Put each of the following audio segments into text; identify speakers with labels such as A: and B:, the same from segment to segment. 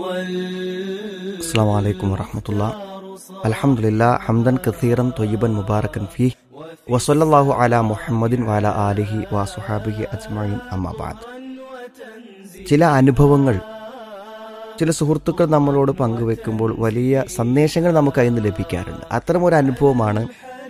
A: السلام عليكم ورحمة الله الحمد لله حمدا كثيرا طيبا مباركا فيه وصلى الله على محمد وعلى آله وصحابه أجمعين أما بعد ചില അനുഭവങ്ങൾ ചില സുഹൃത്തുക്കൾ നമ്മളോട് പങ്കുവെക്കുമ്പോൾ വലിയ സന്ദേശങ്ങൾ നമുക്ക് അതിൽ നിന്ന് ലഭിക്കാറുണ്ട് അത്തരം ഒരു അനുഭവമാണ്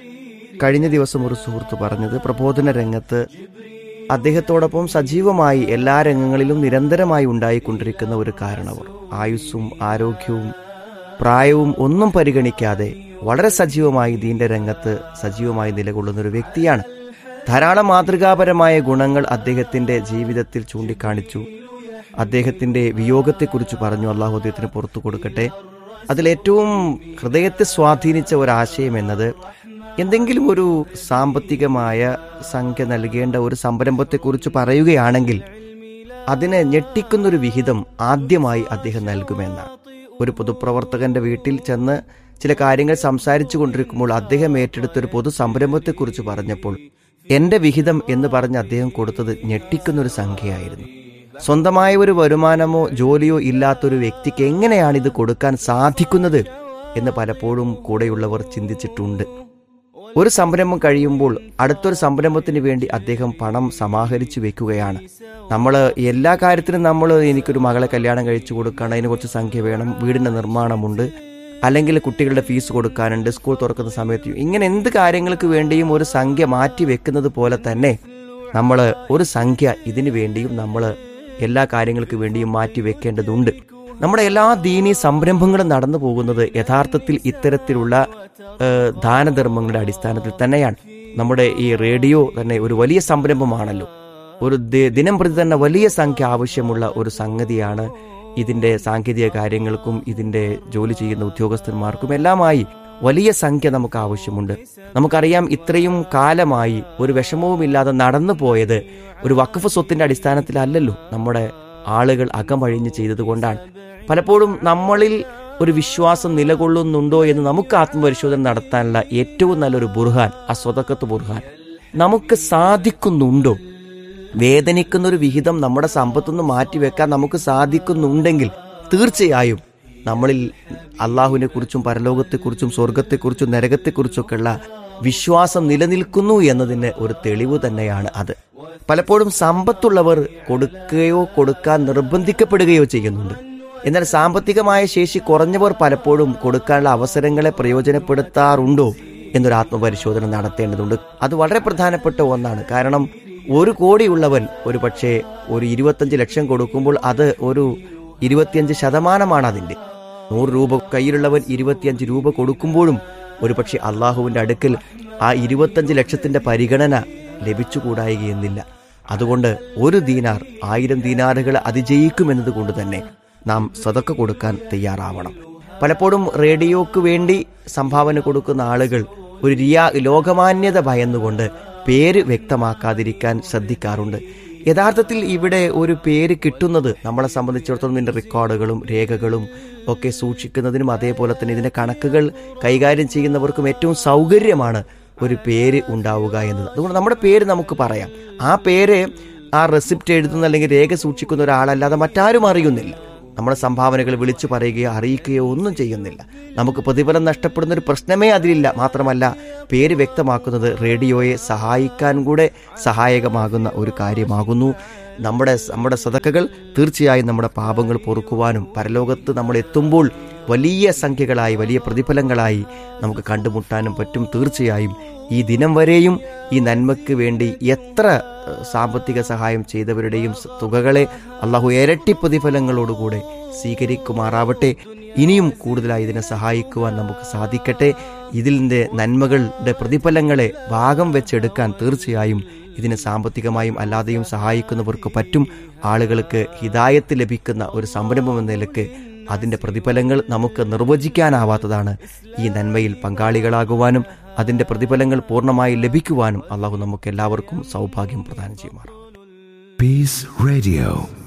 A: കഴിഞ്ഞ ദിവസം ഒരു സുഹൃത്ത് പറഞ്ഞത് പ്രബോധന രംഗത്ത് അദ്ദേഹത്തോടൊപ്പം സജീവമായി എല്ലാ രംഗങ്ങളിലും നിരന്തരമായി ഉണ്ടായിക്കൊണ്ടിരിക്കുന്ന ഒരു കാരണവർ ആയുസ്സും ആരോഗ്യവും പ്രായവും ഒന്നും പരിഗണിക്കാതെ വളരെ സജീവമായി ദീന്റെ രംഗത്ത് സജീവമായി നിലകൊള്ളുന്ന ഒരു വ്യക്തിയാണ് ധാരാളം മാതൃകാപരമായ ഗുണങ്ങൾ അദ്ദേഹത്തിന്റെ ജീവിതത്തിൽ ചൂണ്ടിക്കാണിച്ചു അദ്ദേഹത്തിന്റെ വിയോഗത്തെക്കുറിച്ച് പറഞ്ഞു അള്ളാഹു അദ്ദേഹത്തിന് പുറത്തു കൊടുക്കട്ടെ അതിലേറ്റവും ഹൃദയത്തെ സ്വാധീനിച്ച ഒരാശയം എന്നത് എന്തെങ്കിലും ഒരു സാമ്പത്തികമായ സംഖ്യ നൽകേണ്ട ഒരു സംരംഭത്തെക്കുറിച്ച് പറയുകയാണെങ്കിൽ അതിനെ ഞെട്ടിക്കുന്നൊരു വിഹിതം ആദ്യമായി അദ്ദേഹം നൽകുമെന്നാണ് ഒരു പൊതുപ്രവർത്തകന്റെ വീട്ടിൽ ചെന്ന് ചില കാര്യങ്ങൾ സംസാരിച്ചു കൊണ്ടിരിക്കുമ്പോൾ അദ്ദേഹം ഏറ്റെടുത്ത ഒരു പൊതു സംരംഭത്തെക്കുറിച്ച് പറഞ്ഞപ്പോൾ എന്റെ വിഹിതം എന്ന് പറഞ്ഞ് അദ്ദേഹം കൊടുത്തത് ഞെട്ടിക്കുന്നൊരു സംഖ്യയായിരുന്നു സ്വന്തമായ ഒരു വരുമാനമോ ജോലിയോ ഇല്ലാത്തൊരു വ്യക്തിക്ക് എങ്ങനെയാണ് ഇത് കൊടുക്കാൻ സാധിക്കുന്നത് എന്ന് പലപ്പോഴും കൂടെയുള്ളവർ ചിന്തിച്ചിട്ടുണ്ട് ഒരു സംരംഭം കഴിയുമ്പോൾ അടുത്തൊരു സംരംഭത്തിന് വേണ്ടി അദ്ദേഹം പണം സമാഹരിച്ചു വെക്കുകയാണ് നമ്മൾ എല്ലാ കാര്യത്തിനും നമ്മൾ എനിക്കൊരു മകളെ കല്യാണം കഴിച്ചു കൊടുക്കണം അതിന് കുറച്ച് സംഖ്യ വേണം വീടിന്റെ നിർമ്മാണമുണ്ട് അല്ലെങ്കിൽ കുട്ടികളുടെ ഫീസ് കൊടുക്കാനുണ്ട് സ്കൂൾ തുറക്കുന്ന സമയത്ത് ഇങ്ങനെ എന്ത് കാര്യങ്ങൾക്ക് വേണ്ടിയും ഒരു സംഖ്യ മാറ്റി വെക്കുന്നത് പോലെ തന്നെ നമ്മൾ ഒരു സംഖ്യ ഇതിനു വേണ്ടിയും നമ്മൾ എല്ലാ കാര്യങ്ങൾക്ക് വേണ്ടിയും മാറ്റി വെക്കേണ്ടതുണ്ട് നമ്മുടെ എല്ലാ ദീനീ സംരംഭങ്ങളും നടന്നു പോകുന്നത് യഥാർത്ഥത്തിൽ ഇത്തരത്തിലുള്ള ദാനധർമ്മങ്ങളുടെ അടിസ്ഥാനത്തിൽ തന്നെയാണ് നമ്മുടെ ഈ റേഡിയോ തന്നെ ഒരു വലിയ സംരംഭമാണല്ലോ ഒരു ദിനം പ്രതി തന്നെ വലിയ സംഖ്യ ആവശ്യമുള്ള ഒരു സംഗതിയാണ് ഇതിന്റെ സാങ്കേതിക കാര്യങ്ങൾക്കും ഇതിന്റെ ജോലി ചെയ്യുന്ന ഉദ്യോഗസ്ഥന്മാർക്കും എല്ലാമായി വലിയ സംഖ്യ നമുക്ക് ആവശ്യമുണ്ട് നമുക്കറിയാം ഇത്രയും കാലമായി ഒരു വിഷമവുമില്ലാതെ നടന്നു പോയത് ഒരു വഖഫ് സ്വത്തിന്റെ അടിസ്ഥാനത്തിലല്ലല്ലോ നമ്മുടെ ആളുകൾ അകമഴിഞ്ഞ് ചെയ്തതുകൊണ്ടാണ് പലപ്പോഴും നമ്മളിൽ ഒരു വിശ്വാസം നിലകൊള്ളുന്നുണ്ടോ എന്ന് നമുക്ക് ആത്മപരിശോധന നടത്താനുള്ള ഏറ്റവും നല്ലൊരു ബുർഹാൻ ആ സ്വതക്കത്ത് ബുർഹാൻ നമുക്ക് സാധിക്കുന്നുണ്ടോ വേദനിക്കുന്ന ഒരു വിഹിതം നമ്മുടെ സമ്പത്തുനിന്ന് മാറ്റിവെക്കാൻ നമുക്ക് സാധിക്കുന്നുണ്ടെങ്കിൽ തീർച്ചയായും നമ്മളിൽ അള്ളാഹുവിനെ കുറിച്ചും പരലോകത്തെക്കുറിച്ചും സ്വർഗത്തെക്കുറിച്ചും നരകത്തെക്കുറിച്ചൊക്കെയുള്ള വിശ്വാസം നിലനിൽക്കുന്നു എന്നതിന് ഒരു തെളിവ് തന്നെയാണ് അത് പലപ്പോഴും സമ്പത്തുള്ളവർ കൊടുക്കുകയോ കൊടുക്കാൻ നിർബന്ധിക്കപ്പെടുകയോ ചെയ്യുന്നുണ്ട് എന്നാൽ സാമ്പത്തികമായ ശേഷി കുറഞ്ഞവർ പലപ്പോഴും കൊടുക്കാനുള്ള അവസരങ്ങളെ പ്രയോജനപ്പെടുത്താറുണ്ടോ എന്നൊരു ആത്മപരിശോധന നടത്തേണ്ടതുണ്ട് അത് വളരെ പ്രധാനപ്പെട്ട ഒന്നാണ് കാരണം ഒരു കോടിയുള്ളവൻ ഒരു പക്ഷേ ഒരു ഇരുപത്തഞ്ച് ലക്ഷം കൊടുക്കുമ്പോൾ അത് ഒരു ഇരുപത്തിയഞ്ച് ശതമാനമാണ് അതിൻ്റെ നൂറ് രൂപ കയ്യിലുള്ളവൻ ഇരുപത്തിയഞ്ച് രൂപ കൊടുക്കുമ്പോഴും ഒരു പക്ഷേ അള്ളാഹുവിൻ്റെ അടുക്കൽ ആ ഇരുപത്തഞ്ച് ലക്ഷത്തിന്റെ പരിഗണന ലഭിച്ചുകൂടായികയെന്നില്ല അതുകൊണ്ട് ഒരു ദീനാർ ആയിരം ദീനാറുകൾ അതിജയിക്കുമെന്നത് കൊണ്ട് തന്നെ നാം സതക്ക കൊടുക്കാൻ തയ്യാറാവണം പലപ്പോഴും റേഡിയോക്ക് വേണ്ടി സംഭാവന കൊടുക്കുന്ന ആളുകൾ ഒരു റിയാ ലോകമാന്യത ഭയന്നുകൊണ്ട് പേര് വ്യക്തമാക്കാതിരിക്കാൻ ശ്രദ്ധിക്കാറുണ്ട് യഥാർത്ഥത്തിൽ ഇവിടെ ഒരു പേര് കിട്ടുന്നത് നമ്മളെ സംബന്ധിച്ചിടത്തോളം ഇതിന്റെ റെക്കോർഡുകളും രേഖകളും ഒക്കെ സൂക്ഷിക്കുന്നതിനും അതേപോലെ തന്നെ ഇതിന്റെ കണക്കുകൾ കൈകാര്യം ചെയ്യുന്നവർക്കും ഏറ്റവും സൗകര്യമാണ് ഒരു പേര് ഉണ്ടാവുക എന്നത് അതുകൊണ്ട് നമ്മുടെ പേര് നമുക്ക് പറയാം ആ പേര് ആ റെസിപ്റ്റ് എഴുതുന്ന അല്ലെങ്കിൽ രേഖ സൂക്ഷിക്കുന്ന ഒരാളല്ലാതെ മറ്റാരും അറിയുന്നില്ല നമ്മുടെ സംഭാവനകൾ വിളിച്ചു പറയുകയോ അറിയിക്കുകയോ ഒന്നും ചെയ്യുന്നില്ല നമുക്ക് പ്രതിഫലം നഷ്ടപ്പെടുന്ന ഒരു പ്രശ്നമേ അതിലില്ല മാത്രമല്ല പേര് വ്യക്തമാക്കുന്നത് റേഡിയോയെ സഹായിക്കാൻ കൂടെ സഹായകമാകുന്ന ഒരു കാര്യമാകുന്നു നമ്മുടെ നമ്മുടെ സതക്കകൾ തീർച്ചയായും നമ്മുടെ പാപങ്ങൾ പൊറുക്കുവാനും പരലോകത്ത് നമ്മൾ എത്തുമ്പോൾ വലിയ സംഖ്യകളായി വലിയ പ്രതിഫലങ്ങളായി നമുക്ക് കണ്ടുമുട്ടാനും പറ്റും തീർച്ചയായും ഈ ദിനം വരെയും ഈ നന്മയ്ക്ക് വേണ്ടി എത്ര സാമ്പത്തിക സഹായം ചെയ്തവരുടെയും തുകകളെ അള്ളാഹു ഇരട്ടി പ്രതിഫലങ്ങളോടുകൂടെ സ്വീകരിക്കുമാറാവട്ടെ ഇനിയും കൂടുതലായി ഇതിനെ സഹായിക്കുവാൻ നമുക്ക് സാധിക്കട്ടെ ഇതിൻ്റെ നന്മകളുടെ പ്രതിഫലങ്ങളെ ഭാഗം വെച്ചെടുക്കാൻ തീർച്ചയായും ഇതിനെ സാമ്പത്തികമായും അല്ലാതെയും സഹായിക്കുന്നവർക്ക് പറ്റും ആളുകൾക്ക് ഹിതായത്ത് ലഭിക്കുന്ന ഒരു സംരംഭം എന്ന നിലക്ക് അതിന്റെ പ്രതിഫലങ്ങൾ നമുക്ക് നിർവചിക്കാനാവാത്തതാണ് ഈ നന്മയിൽ പങ്കാളികളാകുവാനും അതിന്റെ പ്രതിഫലങ്ങൾ പൂർണ്ണമായി ലഭിക്കുവാനും അള്ളാഹു നമുക്ക് എല്ലാവർക്കും സൗഭാഗ്യം പ്രദാനം ചെയ്യുമാറാം
B: Peace Radio.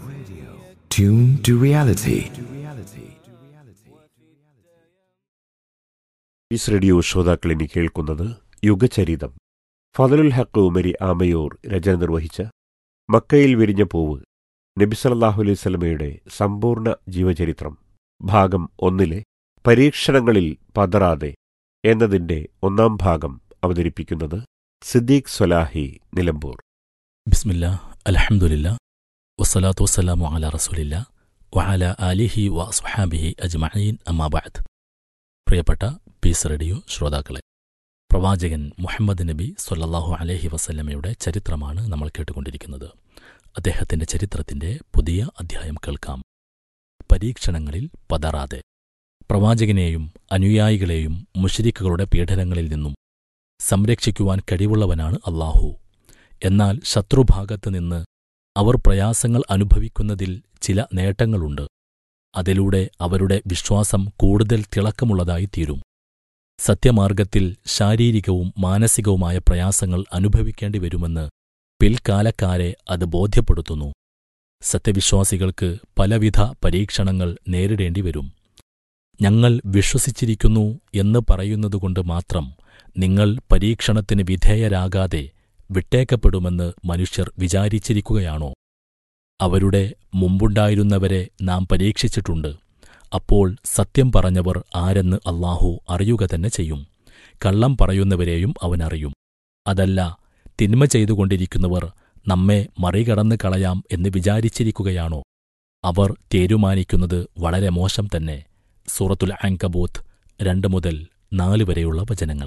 B: Tune to reality.
C: Peace radio ശ്രോതാക്കൾ ഇനി കേൾക്കുന്നത് യുഗചരിതം ഫതലുൽ ഹക്ക് ഉമരി ആമയൂർ രചന നിർവഹിച്ച മക്കയിൽ വിരിഞ്ഞ പൂവ് നബിസല്ലാഹു അലൈഹി സ്വലമയുടെ സമ്പൂർണ്ണ ജീവചരിത്രം ഭാഗം ഒന്നിലെ പരീക്ഷണങ്ങളിൽ പതറാതെ എന്നതിന്റെ ഒന്നാം ഭാഗം അവതരിപ്പിക്കുന്നത് സിദ്ദീഖ് സൊലാഹി നിലമ്പൂർ
D: ബിസ്മില്ല അലഹമുല്ല വസ്സലാത്തു വസ്സലാമു അല റസൂലില്ല വഅല ആലിഹി വ സുഹാബിഹി അജ്മഈൻ അമ്മാബാദ് പ്രിയപ്പെട്ട പീസ് റേഡിയോ ശ്രോതാക്കളെ പ്രവാചകൻ മുഹമ്മദ് നബി സൊല്ലാഹു അലഹി വസല്ലമയുടെ ചരിത്രമാണ് നമ്മൾ കേട്ടുകൊണ്ടിരിക്കുന്നത് അദ്ദേഹത്തിന്റെ ചരിത്രത്തിന്റെ പുതിയ അധ്യായം കേൾക്കാം പരീക്ഷണങ്ങളിൽ പതറാതെ പ്രവാചകനെയും അനുയായികളെയും മുഷരിക്കുകളുടെ പീഡനങ്ങളിൽ നിന്നും സംരക്ഷിക്കുവാൻ കഴിവുള്ളവനാണ് അള്ളാഹു എന്നാൽ ശത്രുഭാഗത്ത് നിന്ന് അവർ പ്രയാസങ്ങൾ അനുഭവിക്കുന്നതിൽ ചില നേട്ടങ്ങളുണ്ട് അതിലൂടെ അവരുടെ വിശ്വാസം കൂടുതൽ തിളക്കമുള്ളതായി തീരും സത്യമാർഗത്തിൽ ശാരീരികവും മാനസികവുമായ പ്രയാസങ്ങൾ അനുഭവിക്കേണ്ടി വരുമെന്ന് പിൽക്കാലക്കാരെ അത് ബോധ്യപ്പെടുത്തുന്നു സത്യവിശ്വാസികൾക്ക് പലവിധ പരീക്ഷണങ്ങൾ നേരിടേണ്ടി വരും ഞങ്ങൾ വിശ്വസിച്ചിരിക്കുന്നു എന്ന് പറയുന്നതുകൊണ്ട് മാത്രം നിങ്ങൾ പരീക്ഷണത്തിന് വിധേയരാകാതെ വിട്ടേക്കപ്പെടുമെന്ന് മനുഷ്യർ വിചാരിച്ചിരിക്കുകയാണോ അവരുടെ മുമ്പുണ്ടായിരുന്നവരെ നാം പരീക്ഷിച്ചിട്ടുണ്ട് അപ്പോൾ സത്യം പറഞ്ഞവർ ആരെന്ന് അള്ളാഹു അറിയുക തന്നെ ചെയ്യും കള്ളം പറയുന്നവരെയും അവനറിയും അതല്ല തിന്മ ചെയ്തുകൊണ്ടിരിക്കുന്നവർ നമ്മെ മറികടന്ന് കളയാം എന്ന് വിചാരിച്ചിരിക്കുകയാണോ അവർ തീരുമാനിക്കുന്നത് വളരെ മോശം തന്നെ സൂറത്തുൽ ആങ്കബൂത്ത് രണ്ട് മുതൽ നാല് വരെയുള്ള വചനങ്ങൾ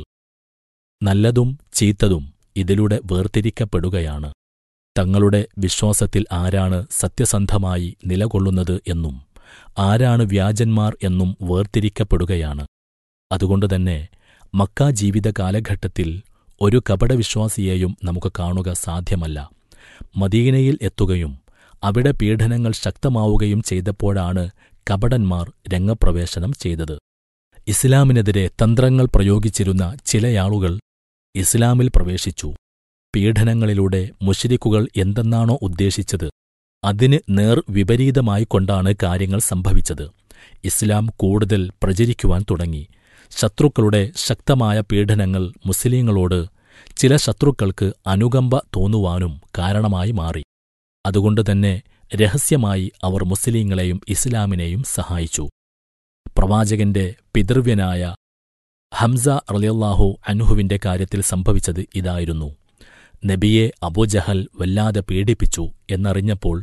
D: നല്ലതും ചീത്തതും ഇതിലൂടെ വേർതിരിക്കപ്പെടുകയാണ് തങ്ങളുടെ വിശ്വാസത്തിൽ ആരാണ് സത്യസന്ധമായി നിലകൊള്ളുന്നത് എന്നും ആരാണ് വ്യാജന്മാർ എന്നും വേർതിരിക്കപ്പെടുകയാണ് അതുകൊണ്ടുതന്നെ മക്ക ജീവിത കാലഘട്ടത്തിൽ ഒരു കപടവിശ്വാസിയെയും നമുക്ക് കാണുക സാധ്യമല്ല മദീനയിൽ എത്തുകയും അവിടെ പീഡനങ്ങൾ ശക്തമാവുകയും ചെയ്തപ്പോഴാണ് കപടന്മാർ രംഗപ്രവേശനം ചെയ്തത് ഇസ്ലാമിനെതിരെ തന്ത്രങ്ങൾ പ്രയോഗിച്ചിരുന്ന ചിലയാളുകൾ ഇസ്ലാമിൽ പ്രവേശിച്ചു പീഡനങ്ങളിലൂടെ മുഷരിക്കുകൾ എന്തെന്നാണോ ഉദ്ദേശിച്ചത് അതിന് നേർ വിപരീതമായിക്കൊണ്ടാണ് കാര്യങ്ങൾ സംഭവിച്ചത് ഇസ്ലാം കൂടുതൽ പ്രചരിക്കുവാൻ തുടങ്ങി ശത്രുക്കളുടെ ശക്തമായ പീഡനങ്ങൾ മുസ്ലിങ്ങളോട് ചില ശത്രുക്കൾക്ക് അനുകമ്പ തോന്നുവാനും കാരണമായി മാറി അതുകൊണ്ടുതന്നെ രഹസ്യമായി അവർ മുസ്ലിങ്ങളെയും ഇസ്ലാമിനെയും സഹായിച്ചു പ്രവാചകന്റെ പിതൃവ്യനായ ഹംസ റലിയല്ലാഹു അൻഹുവിന്റെ കാര്യത്തിൽ സംഭവിച്ചത് ഇതായിരുന്നു നബിയെ അബുജഹൽ വല്ലാതെ പീഡിപ്പിച്ചു എന്നറിഞ്ഞപ്പോൾ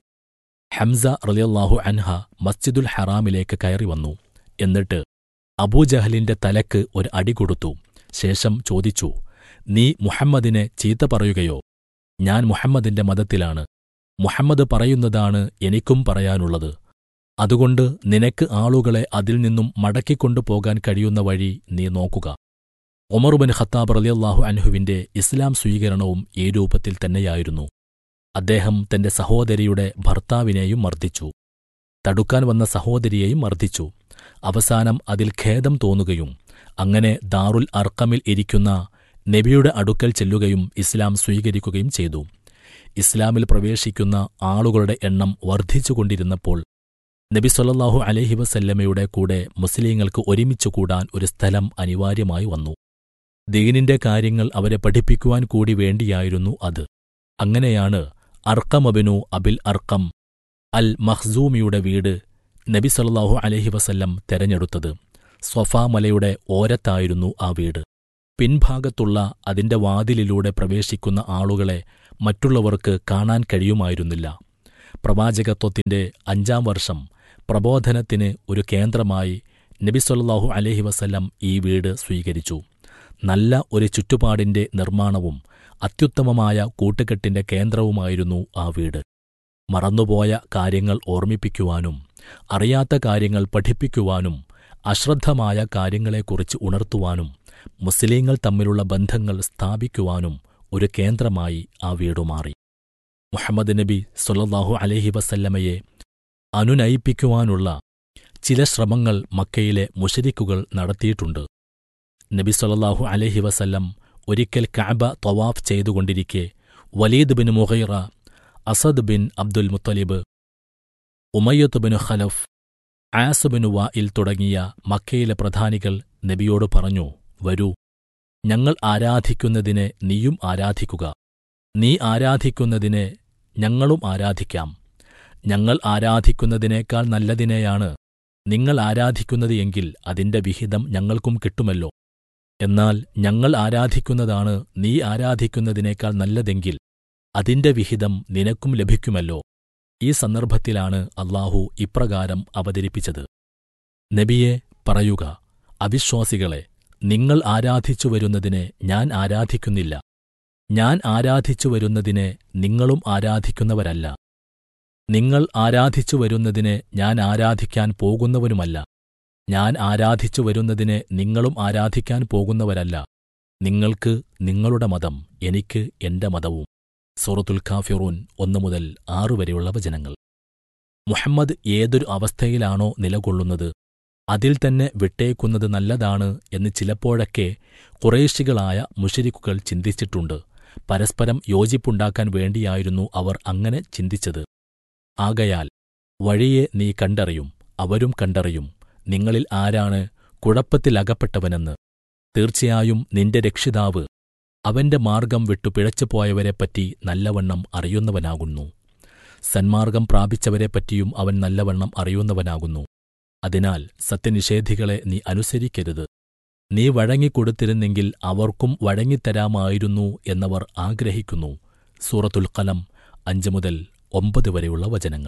D: ഹംസ റലിയല്ലാഹു അൻഹ മസ്ജിദുൽ ഹറാമിലേക്ക് കയറി വന്നു എന്നിട്ട് അബൂജഹലിന്റെ തലക്ക് ഒരു അടി കൊടുത്തു ശേഷം ചോദിച്ചു നീ മുഹമ്മദിനെ ചീത്ത പറയുകയോ ഞാൻ മുഹമ്മദിന്റെ മതത്തിലാണ് മുഹമ്മദ് പറയുന്നതാണ് എനിക്കും പറയാനുള്ളത് അതുകൊണ്ട് നിനക്ക് ആളുകളെ അതിൽ നിന്നും മടക്കിക്കൊണ്ടു പോകാൻ കഴിയുന്ന വഴി നീ നോക്കുക ഒമറുബിൻ ഖത്താബ് റലിയല്ലാഹു അൻഹുവിന്റെ ഇസ്ലാം സ്വീകരണവും ഈ രൂപത്തിൽ തന്നെയായിരുന്നു അദ്ദേഹം തന്റെ സഹോദരിയുടെ ഭർത്താവിനെയും മർദ്ദിച്ചു തടുക്കാൻ വന്ന സഹോദരിയെയും മർദ്ദിച്ചു അവസാനം അതിൽ ഖേദം തോന്നുകയും അങ്ങനെ ദാറുൽ അർക്കമിൽ ഇരിക്കുന്ന നബിയുടെ അടുക്കൽ ചെല്ലുകയും ഇസ്ലാം സ്വീകരിക്കുകയും ചെയ്തു ഇസ്ലാമിൽ പ്രവേശിക്കുന്ന ആളുകളുടെ എണ്ണം വർദ്ധിച്ചുകൊണ്ടിരുന്നപ്പോൾ നബി സൊല്ലാഹു അലഹി വസല്ലമയുടെ കൂടെ മുസ്ലിങ്ങൾക്ക് ഒരുമിച്ചു കൂടാൻ ഒരു സ്ഥലം അനിവാര്യമായി വന്നു ദീനിന്റെ കാര്യങ്ങൾ അവരെ പഠിപ്പിക്കുവാൻ കൂടി വേണ്ടിയായിരുന്നു അത് അങ്ങനെയാണ് അർക്കമബിനു അബിൽ അർക്കം അൽ മഹ്സൂമിയുടെ വീട് നബി സല്ലാഹു അലഹി വസല്ലം തെരഞ്ഞെടുത്തത് സ്വഫാ മലയുടെ ഓരത്തായിരുന്നു ആ വീട് പിൻഭാഗത്തുള്ള അതിന്റെ വാതിലിലൂടെ പ്രവേശിക്കുന്ന ആളുകളെ മറ്റുള്ളവർക്ക് കാണാൻ കഴിയുമായിരുന്നില്ല പ്രവാചകത്വത്തിന്റെ അഞ്ചാം വർഷം പ്രബോധനത്തിന് ഒരു കേന്ദ്രമായി നബി സല്ലാഹു അലഹി വസല്ലം ഈ വീട് സ്വീകരിച്ചു നല്ല ഒരു ചുറ്റുപാടിന്റെ നിർമ്മാണവും അത്യുത്തമമായ കൂട്ടുകെട്ടിന്റെ കേന്ദ്രവുമായിരുന്നു ആ വീട് മറന്നുപോയ കാര്യങ്ങൾ ഓർമ്മിപ്പിക്കുവാനും അറിയാത്ത കാര്യങ്ങൾ പഠിപ്പിക്കുവാനും അശ്രദ്ധമായ കാര്യങ്ങളെക്കുറിച്ച് ഉണർത്തുവാനും മുസ്ലിങ്ങൾ തമ്മിലുള്ള ബന്ധങ്ങൾ സ്ഥാപിക്കുവാനും ഒരു കേന്ദ്രമായി ആ വീടു മാറി മുഹമ്മദ് നബി സൊല്ലാഹു അലഹി വസല്ലമയെ അനുനയിപ്പിക്കുവാനുള്ള ചില ശ്രമങ്ങൾ മക്കയിലെ മുഷരിക്കുകൾ നടത്തിയിട്ടുണ്ട് നബി സൊല്ലാഹു അലഹി വസല്ലം ഒരിക്കൽ കാബ തൊവാഫ് ചെയ്തുകൊണ്ടിരിക്കെ വലീദ് ബിൻ മുഹൈറ അസദ് ബിൻ അബ്ദുൽ മുത്തലിബ് ഉമയ്യത്ത് ബിൻ ഖലഫ് ആസ് ബിൻ വായിൽ തുടങ്ങിയ മക്കയിലെ പ്രധാനികൾ നബിയോട് പറഞ്ഞു വരൂ ഞങ്ങൾ ആരാധിക്കുന്നതിനെ നീയും ആരാധിക്കുക നീ ആരാധിക്കുന്നതിനെ ഞങ്ങളും ആരാധിക്കാം ഞങ്ങൾ ആരാധിക്കുന്നതിനേക്കാൾ നല്ലതിനെയാണ് നിങ്ങൾ ആരാധിക്കുന്നത് എങ്കിൽ അതിന്റെ വിഹിതം ഞങ്ങൾക്കും കിട്ടുമല്ലോ എന്നാൽ ഞങ്ങൾ ആരാധിക്കുന്നതാണ് നീ ആരാധിക്കുന്നതിനേക്കാൾ നല്ലതെങ്കിൽ അതിന്റെ വിഹിതം നിനക്കും ലഭിക്കുമല്ലോ ഈ സന്ദർഭത്തിലാണ് അള്ളാഹു ഇപ്രകാരം അവതരിപ്പിച്ചത് നബിയെ പറയുക അവിശ്വാസികളെ നിങ്ങൾ ആരാധിച്ചു വരുന്നതിനെ ഞാൻ ആരാധിക്കുന്നില്ല ഞാൻ ആരാധിച്ചു വരുന്നതിനെ നിങ്ങളും ആരാധിക്കുന്നവരല്ല നിങ്ങൾ ആരാധിച്ചു വരുന്നതിനെ ഞാൻ ആരാധിക്കാൻ പോകുന്നവനുമല്ല ഞാൻ ആരാധിച്ചു വരുന്നതിനെ നിങ്ങളും ആരാധിക്കാൻ പോകുന്നവരല്ല നിങ്ങൾക്ക് നിങ്ങളുടെ മതം എനിക്ക് എന്റെ മതവും സൂറത്തുൽ കാഫിറൂൻ ഒന്നു മുതൽ ആറു വരെയുള്ള വചനങ്ങൾ മുഹമ്മദ് ഏതൊരു അവസ്ഥയിലാണോ നിലകൊള്ളുന്നത് അതിൽ തന്നെ വിട്ടേക്കുന്നത് നല്ലതാണ് എന്ന് ചിലപ്പോഴൊക്കെ കുറേശികളായ മുഷരിക്കുകൾ ചിന്തിച്ചിട്ടുണ്ട് പരസ്പരം യോജിപ്പുണ്ടാക്കാൻ വേണ്ടിയായിരുന്നു അവർ അങ്ങനെ ചിന്തിച്ചത് ആകയാൽ വഴിയെ നീ കണ്ടറിയും അവരും കണ്ടറിയും നിങ്ങളിൽ ആരാണ് കുഴപ്പത്തിലകപ്പെട്ടവനെന്ന് തീർച്ചയായും നിന്റെ രക്ഷിതാവ് അവന്റെ മാർഗം വിട്ടു പിഴച്ചുപോയവരെപ്പറ്റി നല്ലവണ്ണം അറിയുന്നവനാകുന്നു സന്മാർഗം പ്രാപിച്ചവരെപ്പറ്റിയും അവൻ നല്ലവണ്ണം അറിയുന്നവനാകുന്നു അതിനാൽ സത്യനിഷേധികളെ നീ അനുസരിക്കരുത് നീ വഴങ്ങിക്കൊടുത്തിരുന്നെങ്കിൽ അവർക്കും വഴങ്ങിത്തരാമായിരുന്നു എന്നവർ ആഗ്രഹിക്കുന്നു സൂറത്തുൽ കലം അഞ്ച് മുതൽ ഒമ്പത് വരെയുള്ള വചനങ്ങൾ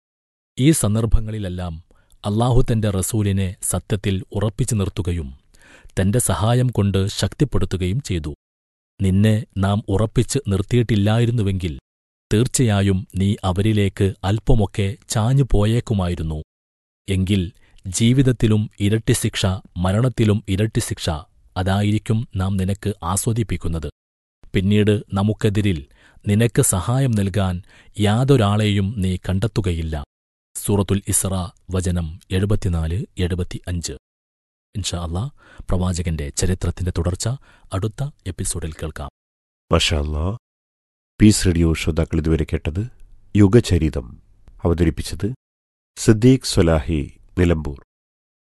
D: ഈ സന്ദർഭങ്ങളിലെല്ലാം അള്ളാഹു തന്റെ റസൂലിനെ സത്യത്തിൽ ഉറപ്പിച്ചു നിർത്തുകയും തന്റെ സഹായം കൊണ്ട് ശക്തിപ്പെടുത്തുകയും ചെയ്തു നിന്നെ നാം ഉറപ്പിച്ച് നിർത്തിയിട്ടില്ലായിരുന്നുവെങ്കിൽ തീർച്ചയായും നീ അവരിലേക്ക് അല്പമൊക്കെ ചാഞ്ഞു പോയേക്കുമായിരുന്നു എങ്കിൽ ജീവിതത്തിലും ഇരട്ടി ശിക്ഷ മരണത്തിലും ഇരട്ടി ശിക്ഷ അതായിരിക്കും നാം നിനക്ക് ആസ്വദിപ്പിക്കുന്നത് പിന്നീട് നമുക്കെതിരിൽ നിനക്ക് സഹായം നൽകാൻ യാതൊരാളെയും നീ കണ്ടെത്തുകയില്ല സൂറത്തുൽ ഇസ്ര വചനം എഴുപത്തിനാല് എഴുപത്തി അഞ്ച് ഇൻഷാ അല്ലാ പ്രവാചകന്റെ ചരിത്രത്തിന്റെ തുടർച്ച അടുത്ത എപ്പിസോഡിൽ കേൾക്കാം
C: മഷാല്ലാ പീസ് റേഡിയോ ശ്രോതാക്കൾ ഇതുവരെ കേട്ടത് യുഗചരിതം അവതരിപ്പിച്ചത് സിദ്ദീഖ് സൊലാഹി നിലമ്പൂർ